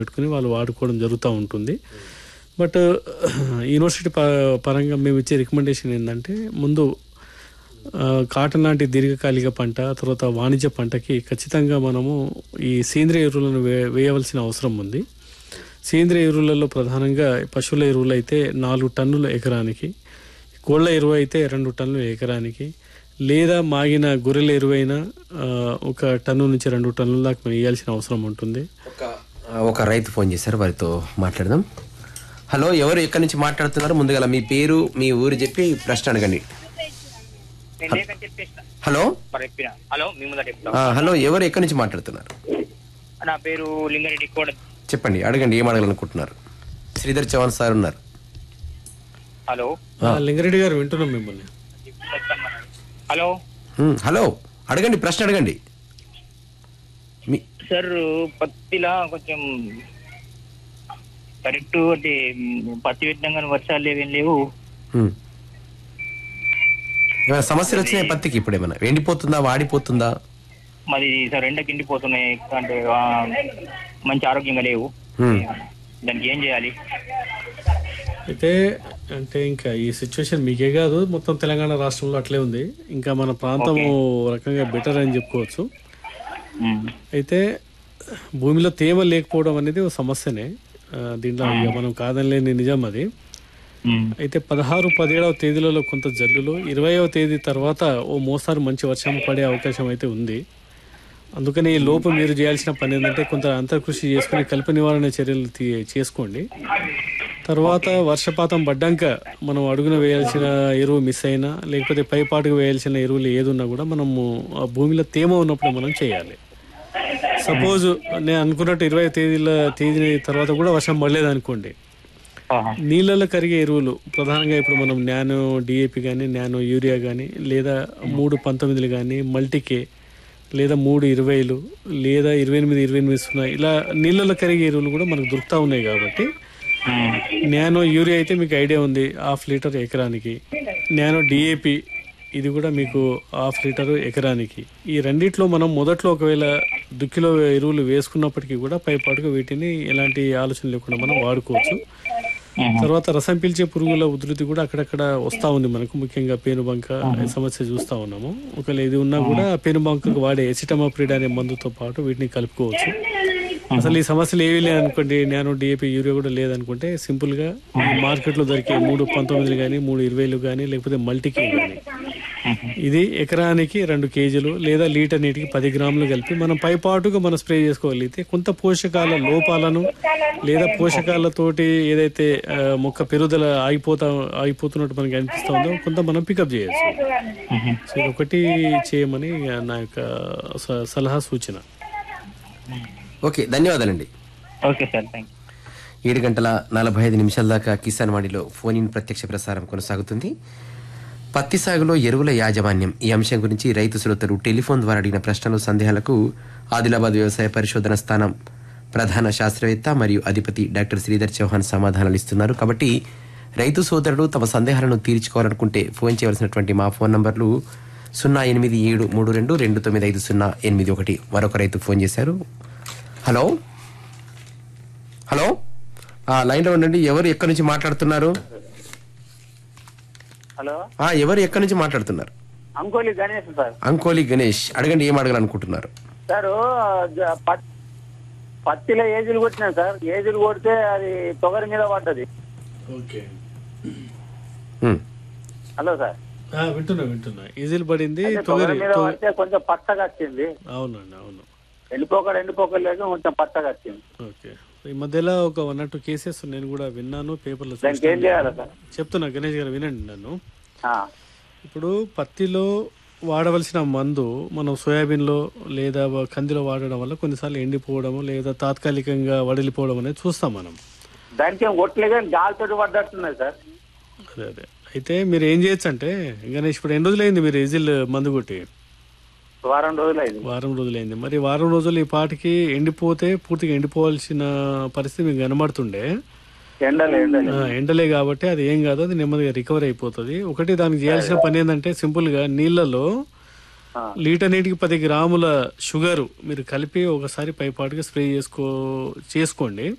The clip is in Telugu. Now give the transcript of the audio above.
పెట్టుకుని వాళ్ళు వాడుకోవడం జరుగుతూ ఉంటుంది బట్ యూనివర్సిటీ ప- పరంగా మేము ఇచ్చే రికమెండేషన్ ఏంటంటే ముందు ఆ, కాటన్ లాంటి దీర్ఘకాలిక పంట తర్వాత వాణిజ్య పంటకి ఖచ్చితంగా మనము ఈ సేంద్రియ ఎరువులను వే వేయవలసిన అవసరం ఉంది సేంద్రియ ఎరువులలో ప్రధానంగా పశువుల ఎరువులు అయితే నాలుగు టన్నుల ఎకరానికి కోళ్ళ ఎరువు అయితే రెండు టన్నుల ఎకరానికి లేదా మాగిన గొర్రెల ఎరువైనా ఆ, ఒక టన్ను నుంచి రెండు టన్నుల దాకా మనం వేయాల్సిన అవసరం ఉంటుంది ఒక ఒక రైతు ఫోన్ చేశారు వారితో మాట్లాడదాం హలో ఎవరు ఎక్కడి నుంచి మాట్లాడుతున్నారు ముందుగా మీ పేరు మీ ఊరు చెప్పి ప్రశ్న అడగండి నేను లేకని చెప్పేసిన హలో మరి చెప్పిన హలో మీ ముందర చెప్తాం ఆ, హలో ఎవరు ఎక్కడి నుంచి మాట్లాడుతున్నారు నా పేరు లింగారెడ్డి కూడా చెప్పండి అడగండి ఏం అడగాలనుకుంటున్నారు శ్రీధర్ చౌహాన్ సార్ ఉన్నారు హలో ఆ, లింగారెడ్డి గారు వింటున్నాం మిమ్మల్ని హలో హ్మ్, హలో అడగండి ప్రశ్న అడగండి మీ సార్ పత్తిలా కొంచెం కరెక్ట్ అంటే మ్, పత్తి పెట్టినాం కానీ వర్షాలు లేవేం లేవు హ్మ్. ఏమైనా సమస్యలు వచ్చినాయి పత్తికి ఇప్పుడు ఏమైనా ఎండిపోతుందా వాడిపోతుందా మరి సార్ ఎండకి ఎండిపోతున్నాయి అంటే ఆ, మంచి ఆరోగ్యంగా లేవు హ్మ్. దానికి ఏం చేయాలి అయితే అంటే ఇంకా ఈ సిచ్యువేషన్ మీకే కాదు మొత్తం తెలంగాణ రాష్ట్రంలో అట్లే ఉంది ఇంకా మన ప్రాంతం రకంగా బెటర్ అని చెప్పుకోవచ్చు మ్, అయితే భూమిలో తేమ లేకపోవడం అనేది ఒక సమస్యనే ఆ, దీంట్లో ఇక మనం కాదనలేని నిజం అది మ్, అయితే పదహారు పదిహేడవ తేదీలలో కొంత జల్లులు ఇరవైవ తేదీ తర్వాత ఓ మోస్తారు మంచి వర్షం పడే అవకాశం అయితే ఉంది అందుకని ఈ లోపు మీరు చేయాల్సిన పని ఏంటంటే కొంత అంతర్కృషి చేసుకుని కల్ప నివారణ చర్యలు తీ- చేసుకోండి తర్వాత వర్షపాతం పడ్డాక మనం అడుగున వేయాల్సిన ఎరువు మిస్ అయినా లేకపోతే పైపాటుకు వేయాల్సిన ఎరువులు ఏదున్నా కూడా మనము ఆ భూమిలో తేమ ఉన్నప్పుడు మనం చేయాలి సపోజ్ నేను అనుకున్నట్టు ఇరవై తేదీల తేదీ తర్వాత కూడా వర్షం పడలేదు అనుకోండి ఆహా. నీళ్ళలో కరిగే ఎరువులు ప్రధానంగా ఇప్పుడు మనం నానో డిఏపి కానీ నానో యూరియా కానీ లేదా మూడు పంతొమ్మిదిలు కానీ మల్టీకే లేదా మూడు ఇరవైలు లేదా ఇరవై ఎనిమిది ఇరవై ఎనిమిది సున్నా ఇలా నీళ్ళలో కరిగే ఎరువులు కూడా మనకు దొరుకుతూ ఉన్నాయి కాబట్టి మ్, నానో యూరియా అయితే మీకు ఐడియా ఉంది హాఫ్ లీటర్ ఎకరానికి నానో డిఏపి ఇది కూడా మీకు హాఫ్ లీటర్ ఎకరానికి ఈ రెండిట్లో మనం మొదట్లో ఒకవేళ దుక్కిలో ఎరువులు వేసుకున్నప్పటికీ కూడా పైపాటుగా వీటిని ఎలాంటి ఆలోచన లేకుండా మనం వాడుకోవచ్చు మ్, తర్వాత రసం పీల్చే పురుగుల ఉధృతి కూడా అక్కడక్కడ వస్తా ఉంది మనకు ముఖ్యంగా పేనుబంక సమస్య చూస్తా ఉన్నాము ఒకవేళ ఇది ఉన్నా కూడా పేనుబంకకు వాడే ఎసిటమాప్రిడ్ అనే మందుతో పాటు వీటిని కలుపుకోవచ్చు అసలు ఈ సమస్యలు ఏవి లేదనుకోండి నానో డిఏపి యూరియా కూడా లేదనుకుంటే సింపుల్ గా ఈ మార్కెట్ లో దొరికే మూడు పంతొమ్మిదిలు కానీ మూడు ఇరవైలు కానీ లేకపోతే మల్టీకే కానీ ఇది ఎకరానికి రెండు కేజీలు లేదా లీటర్ నీటికి పది గ్రాములు కలిపి మనం పైపాటుగా మనం స్ప్రే చేసుకోగలిగితే కొంత పోషకాల లోపాలను లేదా పోషకాలతోటి ఏదైతే ఆ, మొక్క పెరుగుదల ఆగిపోతా ఆగిపోతున్నట్టు మనకి అనిపిస్తుందో కొంత మనం పికప్ చేయొచ్చు సో ఇది ఒకటి చేయమని నా యొక్క స- సలహా సూచన ఓకే ధన్యవాదాలండి ఓకే సార్ థ్యాంక్ యూ ఏడు గంటల నలభై ఐదు నిమిషాల దాకా కిసాన్ వాణిలో ఫోన్ ఇన్ ప్రత్యక్ష ప్రసారం కొనసాగుతుంది పత్తి సాగులో ఎరువుల యాజమాన్యం ఈ అంశం గురించి రైతు శ్రోతలు టెలిఫోన్ ద్వారా అడిగిన ప్రశ్నలు సందేహాలకు ఆదిలాబాద్ వ్యవసాయ పరిశోధన స్థానం ప్రధాన శాస్త్రవేత్త మరియు అధిపతి డాక్టర్ శ్రీధర్ చౌహాన్ సమాధానాలు ఇస్తున్నారు కాబట్టి రైతు సోదరుడు తమ సందేహాలను తీర్చుకోవాలనుకుంటే ఫోన్ చేయవలసినటువంటి మా ఫోన్ నంబర్లు సున్నా ఎనిమిది ఏడు మూడు రెండు రెండు తొమ్మిది ఐదు సున్నా ఎనిమిది ఒకటి మరొక రైతు ఫోన్ చేశారు హలో హలో ఆ, లైన్లో ఉండండి ఎవరు ఎక్కడి నుంచి మాట్లాడుతున్నారు హలో ఆ, ఎవరు ఎక్కడి నుంచి మాట్లాడుతున్నారు అంకోలి గణేష్ సార్ అంకోలి గణేష్ అడగండి ఏం అడగాలనుకుంటున్నారు సార్ జ- పత్- పత్తిలో ఏజులు కొట్టినాను సార్ ఏజులు కొడితే అది తొగరి మీద పడ్డది ఓకే ఉమ్, హలో సార్ వింటున్నా వింటున్నా ఈజీలు పడింది అంటే తొగరి తొగరి మీద తొగరి- పడితే కొంచెం పచ్చగా వచ్చింది అవునండి అవును ఎండిపోకడు ఎండిపోకడు లేక కొంచెం పచ్చగా వచ్చింది ఓకే ఈ మధ్యలో ఒక వన్ ఆర్ టూ కేసెస్ నేను కూడా విన్నాను పేపర్లో దానికి ఏం చేయాలి సార్ చెప్తున్నా గణేష్ గారు వినండి నన్ను ఆ, ఇప్పుడు పత్తిలో వాడవలసిన మందు మనం సోయాబీన్లో లేదా వ- కందిలో వాడడం వల్ల కొన్నిసార్లు ఎండిపోవడం లేదా తాత్కాలికంగా వడిలిపోవడం అనేది చూస్తాం మనం దానికి ఏం కొట్టలేదు కానీ గాలితోటి పడ్డట్టున్నది సార్ అదే అదే అయితే మీరు ఏం చేయొచ్చు అంటే గణేష్ ఇప్పుడు ఎన్ని రోజులైంది మీరు ఎజిల్ మందు కొట్టి వారం రోజులు అయింది వారం రోజులైంది మరి వారం రోజులు ఈ పాటికి ఎండిపోతే పూర్తిగా ఎండిపోవాల్సిన పరిస్థితి మీకు కనబడుతుండే ఎండలు ఎండలు ఆ, ఎండలే కాబట్టి అది ఏం కాదు అది నెమ్మదిగా రికవర్ అయిపోతుంది ఒకటి దానికి చేయాల్సిన పని ఏంటంటే సింపుల్ గా నీళ్ళలో ఆ. లీటర్ నీటికి పది గ్రాముల షుగర్ మీరు కలిపి ఒకసారి పైపాటుగా స్ప్రే చేసుకో చేసుకోండి